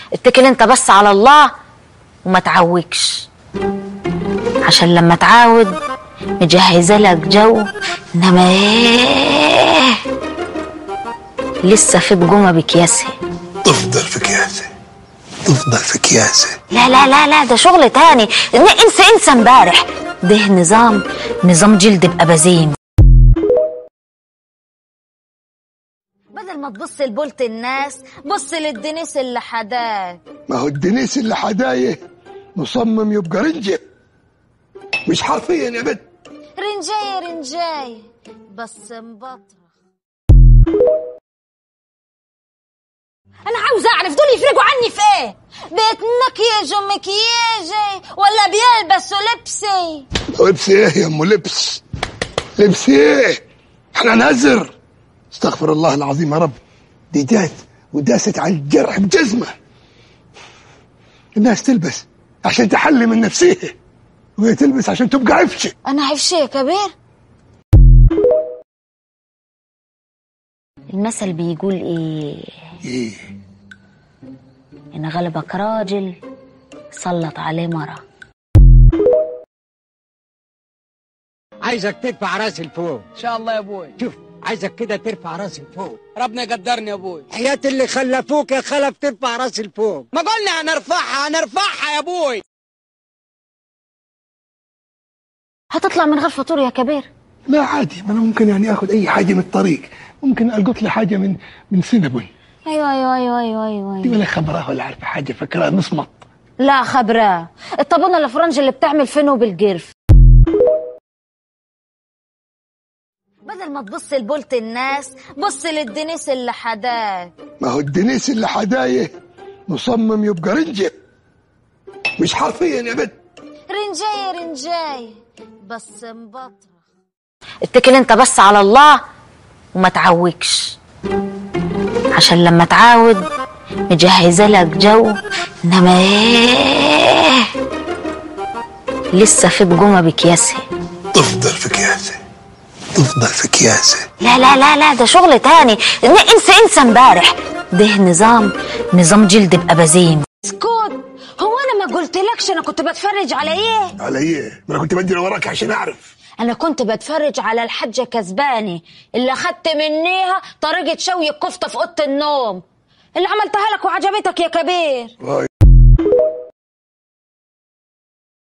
اتكل انت بس على الله وما تعوجش عشان لما تعاود مجهزه لك جو انما ايه لسه في بجومه بكياسها تفضل في كياسه تفضل في كياسه لا لا لا لا ده شغل تاني انسى انسى امبارح ده نظام نظام جلد بأبازيم بدل ما تبص لبولت الناس بص للدنيس اللي حداك ما هو الدنيس اللي حدايه مصمم يبقى رنجة مش حرفيا يا بنت رنجاية رنجاية بس مبطرة انا عاوزة اعرف دول يفرقوا عني في ايه بيت مكياج ومكياجي ولا بيلبسوا لبسي لبس ايه يا ام لبس لبس ايه احنا نهزر استغفر الله العظيم يا رب دي جات وداست على الجرح بجزمه الناس تلبس عشان تحلي من نفسها وهي تلبس عشان تبقى عفشه انا عفشة يا كبير المثل بيقول ايه ايه ان غلبك راجل سلط عليه مرة عايزك ترفع راسي لفوق ان شاء الله يا ابوي شوف عايزك كده ترفع راسي لفوق ربنا يقدرني يا ابوي حياة اللي خلفوك يا خلف ترفع راسي لفوق ما قلنا هنرفعها هنرفعها يا ابوي هتطلع من غير فطور يا كبير لا عادي ما انا ممكن يعني اخذ اي حاجه من الطريق ممكن القط لي حاجه من من سينابون ايوه ايوه ايوه ايوه ايوه, دي أيوة. ولا خبرها ولا عارفه حاجه فكرها مصمت لا خبراه الطابونة الفرنج اللي بتعمل فينو بالجرف بدل ما تبص لبولت الناس بص للدنيس اللي حداك ما هو الدنيس اللي حدايه مصمم يبقى رنجة مش حرفيا يا بنت رنجاية رنجاية بس مبطرة اتكل انت بس على الله وما تعوجش عشان لما تعاود مجهزه لك جو انما ايه لسه في بجومه بكياسها تفضل في كياسه تفضل في كياسه لا لا لا لا ده شغل تاني انسى انسى امبارح ده نظام نظام جلد بأبازيم اسكت هو انا ما قلتلكش انا كنت بتفرج على ايه على ايه؟ ما انا كنت بجري وراك عشان اعرف انا كنت بتفرج على الحاجه كسباني اللي اخدت منيها طريقه شوي الكفته في اوضه النوم اللي عملتها لك وعجبتك يا كبير واي